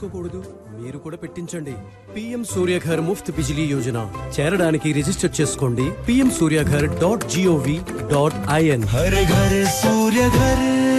పెట్టించుకోకూడదు మీరు కూడా పెట్టించండి పిఎం సూర్యఘర్ ముఫ్త్ బిజిలీ యోజన చేరడానికి రిజిస్టర్ చేసుకోండి PM Suryaghar dot GOV dot IN हर घर सूर्य घर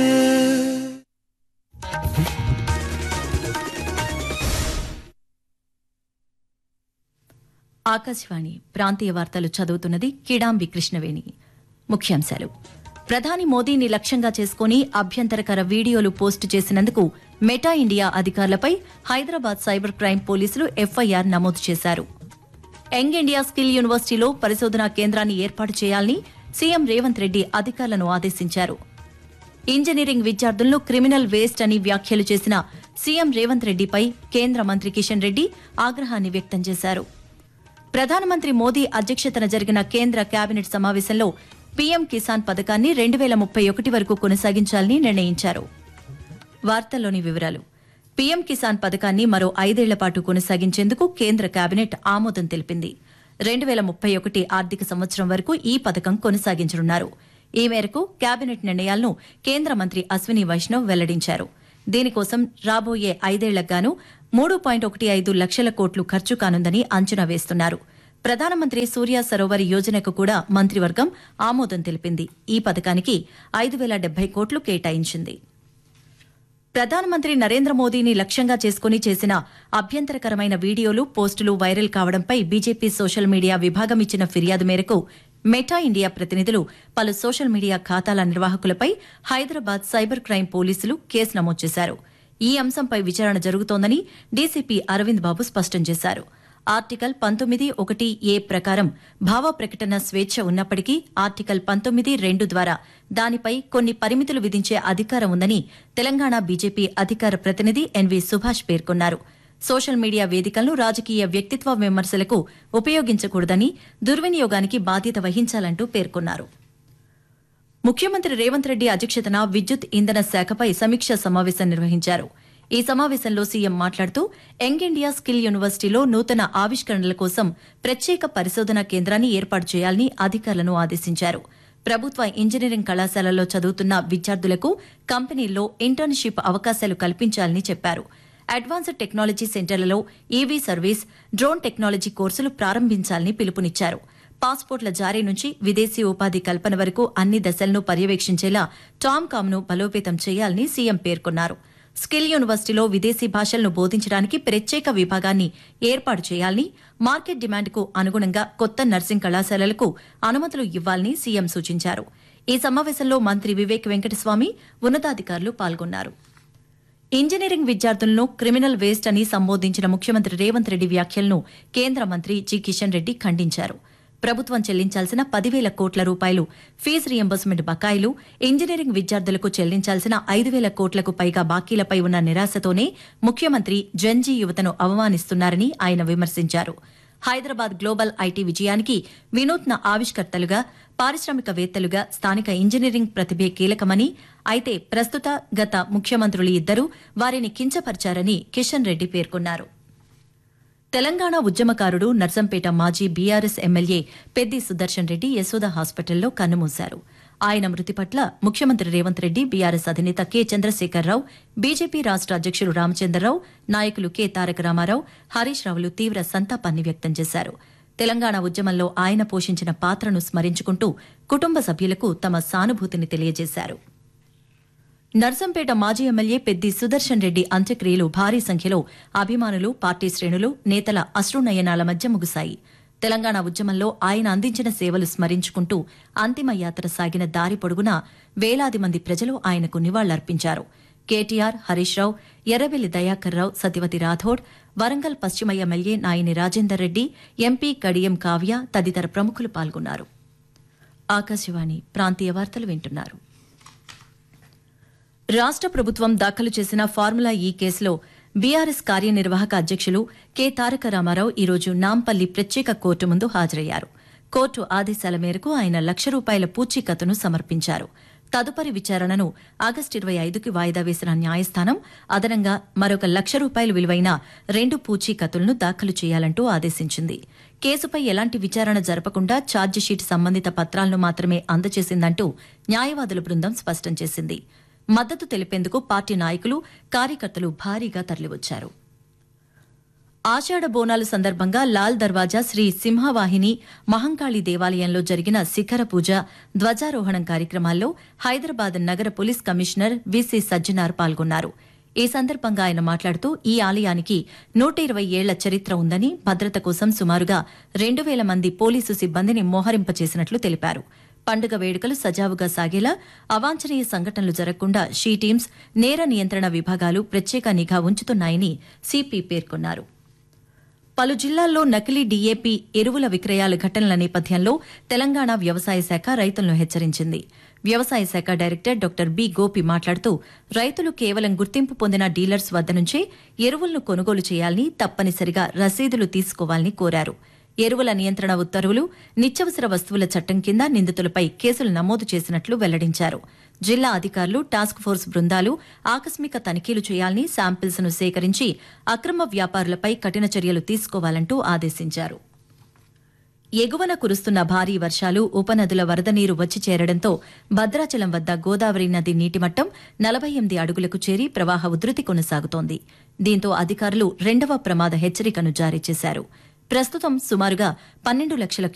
ఆకాశవాణి ప్రాంతీయ వార్తలు చదువుతున్నది కిడాంబి కృష్ణవేణి ముఖ్యాంశాలు ప్రధాని మోదీని లక్ష్యంగా చేసుకుని అభ్యంతరకర వీడియోలు పోస్టు చేసినందుకు మెటా ఇండియా అధికారులపై హైదరాబాద్ సైబర్ క్రైమ్ పోలీసులు ఎఫ్ఐఆర్ నమోదు చేశారు యంగ్ ఇండియా స్కిల్ యూనివర్సిటీలో పరిశోధనా కేంద్రాన్ని ఏర్పాటు చేయాలని సీఎం రేవంత్ రెడ్డి అధికారులను ఆదేశించారు ఇంజనీరింగ్ విద్యార్థులను క్రిమినల్ వేస్ట్ అని వ్యాఖ్యలు చేసిన సీఎం రేవంత్ రెడ్డిపై కేంద్ర మంత్రి కిషన్ రెడ్డి ఆగ్రహాన్ని వ్యక్తం చేశారు ప్రధానమంత్రి మోదీ అధ్యక్షతన జరిగిన కేంద్ర కేబినెట్ సమావేశంలో పీఎం కిసాన్ పథకాన్ని రెండు వేల ముప్పై ఒకటి వరకు కొనసాగించాలని నిర్ణయించారు వార్తల్లోని వివరాలు పీఎం కిసాన్ పథకాన్ని మరో ఐదేళ్ల పాటు కొనసాగించేందుకు కేంద్ర కేబినెట్ ఆమోదం తెలిపింది రెండు వేల ముప్పై ఒకటి ఆర్థిక సంవత్సరం వరకు ఈ పథకం కొనసాగించనున్నారు ఈ మేరకు కేబినెట్ నిర్ణయాలను కేంద్ర మంత్రి అశ్విని వైష్ణవ్ వెల్లడించారు దీనికోసం రాబోయే ఐదేళ్లకు గాను మూడు పాయింట్ ఒకటి ఐదు లక్షల కోట్లు ఖర్చు కానుందని అంచనా వేస్తున్నారు ప్రధానమంత్రి సూర్య సరోవర్ యోజనకు కూడా మంత్రివర్గం ఆమోదం తెలిపింది ఈ పథకానికి ఐదు వేల డెబ్బై కోట్లు కేటాయించింది ప్రధానమంత్రి నరేంద్ర మోదీని లక్ష్యంగా చేసుకుని చేసిన అభ్యంతరకరమైన వీడియోలు పోస్టులు వైరల్ కావడంపై బీజేపీ సోషల్ మీడియా విభాగం ఇచ్చిన ఫిర్యాదు మేరకు మెటా ఇండియా ప్రతినిధులు పలు సోషల్ మీడియా ఖాతాల నిర్వాహకులపై హైదరాబాద్ సైబర్ క్రైమ్ పోలీసులు కేసు నమోదు చేశారు ఈ అంశంపై విచారణ జరుగుతోందని డీసీపీ అరవింద్ బాబు స్పష్టం చేశారు ఆర్టికల్ పంతొమ్మిది ఒకటి ఏ ప్రకారం భావ ప్రకటన స్వేచ్ఛ ఉన్నప్పటికీ ఆర్టికల్ పంతొమ్మిది రెండు ద్వారా దానిపై కొన్ని పరిమితులు విధించే అధికారం ఉందని తెలంగాణ బీజేపీ అధికార ప్రతినిధి ఎన్వీ సుభాష్ పేర్కొన్నారు సోషల్ మీడియా వేదికలను రాజకీయ వ్యక్తిత్వ విమర్శలకు ఉపయోగించకూడదని దుర్వినియోగానికి బాధ్యత వహించాలంటూ పేర్కొన్నారు ముఖ్యమంత్రి రేవంత్ రెడ్డి అధ్యక్షతన విద్యుత్ ఇంధన శాఖపై సమీక్ష సమావేశం నిర్వహించారు ఈ సమావేశంలో సీఎం మాట్లాడుతూ యంగ్ ఇండియా స్కిల్ యూనివర్సిటీలో నూతన ఆవిష్కరణల కోసం ప్రత్యేక పరిశోధనా కేంద్రాన్ని ఏర్పాటు చేయాలని అధికారులను ఆదేశించారు ప్రభుత్వ ఇంజనీరింగ్ కళాశాలల్లో చదువుతున్న విద్యార్థులకు కంపెనీల్లో ఇంటర్న్షిప్ అవకాశాలు కల్పించాలని చెప్పారు అడ్వాన్స్డ్ టెక్నాలజీ సెంటర్లలో ఈవీ సర్వీస్ డ్రోన్ టెక్నాలజీ కోర్సులు ప్రారంభించాలని పిలుపునిచ్చారు పాస్పోర్ట్ల జారీ నుంచి విదేశీ ఉపాధి కల్పన వరకు అన్ని దశలను పర్యవేక్షించేలా టామ్ కామ్ను బలోపేతం చేయాలని సీఎం పేర్కొన్నారు స్కిల్ యూనివర్సిటీలో విదేశీ భాషలను బోధించడానికి ప్రత్యేక విభాగాన్ని ఏర్పాటు చేయాలని మార్కెట్ డిమాండ్కు అనుగుణంగా కొత్త నర్సింగ్ కళాశాలలకు అనుమతులు ఇవ్వాలని సీఎం సూచించారు ఈ సమావేశంలో మంత్రి వివేక్ వెంకటస్వామి ఉన్నతాధికారులు పాల్గొన్నారు ఇంజనీరింగ్ విద్యార్థులను క్రిమినల్ వేస్ట్ అని సంబోధించిన ముఖ్యమంత్రి రేవంత్ రెడ్డి వ్యాఖ్యలను కేంద్ర మంత్రి జి కిషన్ రెడ్డి ఖండించారు ప్రభుత్వం చెల్లించాల్సిన పదివేల కోట్ల రూపాయలు ఫీజు రియంబర్స్మెంట్ బకాయిలు ఇంజనీరింగ్ విద్యార్థులకు చెల్లించాల్సిన ఐదు వేల కోట్లకు పైగా బాకీలపై ఉన్న నిరాశతోనే ముఖ్యమంత్రి జంజీ యువతను అవమానిస్తున్నారని ఆయన విమర్శించారు హైదరాబాద్ గ్లోబల్ ఐటీ విజయానికి వినూత్న ఆవిష్కర్తలుగా పారిశ్రామికవేత్తలుగా స్థానిక ఇంజనీరింగ్ ప్రతిభే కీలకమని అయితే ప్రస్తుత గత ముఖ్యమంత్రులు ఇద్దరూ వారిని కించపరిచారని కిషన్ రెడ్డి పేర్కొన్నారు తెలంగాణ ఉద్యమకారుడు నర్సంపేట మాజీ బీఆర్ఎస్ ఎమ్మెల్యే పెద్ది సుదర్శన్ రెడ్డి యశోద హాస్పిటల్లో కన్నుమూశారు ఆయన మృతి పట్ల ముఖ్యమంత్రి రేవంత్ రెడ్డి బీఆర్ఎస్ అధినేత కె చంద్రశేఖరరావు బీజేపీ రాష్ట అధ్యక్షుడు రామచంద్రరావు నాయకులు కె తారక రామారావు హరీష్ రావులు తీవ్ర సంతాపాన్ని వ్యక్తం చేశారు తెలంగాణ ఉద్యమంలో ఆయన పోషించిన పాత్రను స్మరించుకుంటూ కుటుంబ సభ్యులకు తమ సానుభూతిని తెలియజేశారు నర్సంపేట మాజీ ఎమ్మెల్యే పెద్ది సుదర్శన్ రెడ్డి అంత్యక్రియలు భారీ సంఖ్యలో అభిమానులు పార్టీ శ్రేణులు నేతల అశ్రునయనాల మధ్య ముగిశాయి తెలంగాణ ఉద్యమంలో ఆయన అందించిన సేవలు స్మరించుకుంటూ అంతిమ యాత్ర సాగిన దారి పొడుగునా వేలాది మంది ప్రజలు ఆయనకు నివాళులర్పించారు కేటీఆర్ హరీష్ రావు ఎర్రబెల్లి దయాకర్ రావు సత్యవతి రాథోడ్ వరంగల్ పశ్చిమ ఎమ్మెల్యే నాయని రాజేందర్ రెడ్డి ఎంపీ కడియం కావ్య తదితర ప్రముఖులు పాల్గొన్నారు ఆకాశవాణి ప్రాంతీయ వార్తలు వింటున్నారు రాష్ట ప్రభుత్వం దాఖలు చేసిన ఫార్ములా ఈ కేసులో బీఆర్ఎస్ కార్యనిర్వాహక అధ్యక్షులు కె తారక రామారావు ఈరోజు నాంపల్లి ప్రత్యేక కోర్టు ముందు హాజరయ్యారు కోర్టు ఆదేశాల మేరకు ఆయన లక్ష రూపాయల పూచీకత్తును సమర్పించారు తదుపరి విచారణను ఆగస్టు ఇరవై ఐదుకి వాయిదా వేసిన న్యాయస్థానం అదనంగా మరొక లక్ష రూపాయలు విలువైన రెండు పూచీకత్తులను దాఖలు చేయాలంటూ ఆదేశించింది కేసుపై ఎలాంటి విచారణ జరపకుండా ఛార్జిషీట్ సంబంధిత పత్రాలను మాత్రమే అందజేసిందంటూ న్యాయవాదుల బృందం స్పష్టం చేసింది మద్దతు తెలిపేందుకు పార్టీ నాయకులు కార్యకర్తలు భారీగా తరలివచ్చారు ఆషాఢ బోనాల సందర్భంగా లాల్ దర్వాజా శ్రీ సింహవాహిని మహంకాళి దేవాలయంలో జరిగిన శిఖర పూజ ధ్వజారోహణం కార్యక్రమాల్లో హైదరాబాద్ నగర పోలీస్ కమిషనర్ విసి సజ్జనార్ పాల్గొన్నారు ఈ సందర్భంగా ఆయన మాట్లాడుతూ ఈ ఆలయానికి నూట ఇరవై ఏళ్ల చరిత్ర ఉందని భద్రత కోసం సుమారుగా రెండు వేల మంది పోలీసు సిబ్బందిని మోహరింపచేసినట్లు తెలిపారు పండుగ వేడుకలు సజావుగా సాగేలా అవాంఛనీయ సంఘటనలు జరగకుండా షీ టీమ్స్ నేర నియంత్రణ విభాగాలు ప్రత్యేక నిఘా ఉంచుతున్నాయని సిపి పేర్కొన్నారు పలు జిల్లాల్లో నకిలీ డీఏపీ ఎరువుల విక్రయాల ఘటనల నేపథ్యంలో తెలంగాణ వ్యవసాయ శాఖ రైతులను హెచ్చరించింది వ్యవసాయ శాఖ డైరెక్టర్ డాక్టర్ బి గోపి మాట్లాడుతూ రైతులు కేవలం గుర్తింపు పొందిన డీలర్స్ వద్ద నుంచే ఎరువులను కొనుగోలు చేయాలని తప్పనిసరిగా రసీదులు తీసుకోవాలని కోరారు ఎరువుల నియంత్రణ ఉత్తర్వులు నిత్యవసర వస్తువుల చట్టం కింద నిందితులపై కేసులు నమోదు చేసినట్లు వెల్లడించారు జిల్లా అధికారులు టాస్క్ ఫోర్స్ బృందాలు ఆకస్మిక తనిఖీలు చేయాలని శాంపిల్స్ ను సేకరించి అక్రమ వ్యాపారులపై కఠిన చర్యలు తీసుకోవాలంటూ ఆదేశించారు ఎగువన కురుస్తున్న భారీ వర్షాలు ఉపనదుల వరద నీరు వచ్చి చేరడంతో భద్రాచలం వద్ద గోదావరి నది నీటిమట్టం నలభై ఎనిమిది అడుగులకు చేరి ప్రవాహ ఉధృతి కొనసాగుతోంది దీంతో అధికారులు రెండవ ప్రమాద హెచ్చరికను జారీ చేశారు ప్రస్తుతం సుమారుగా పన్నెండు లక్షల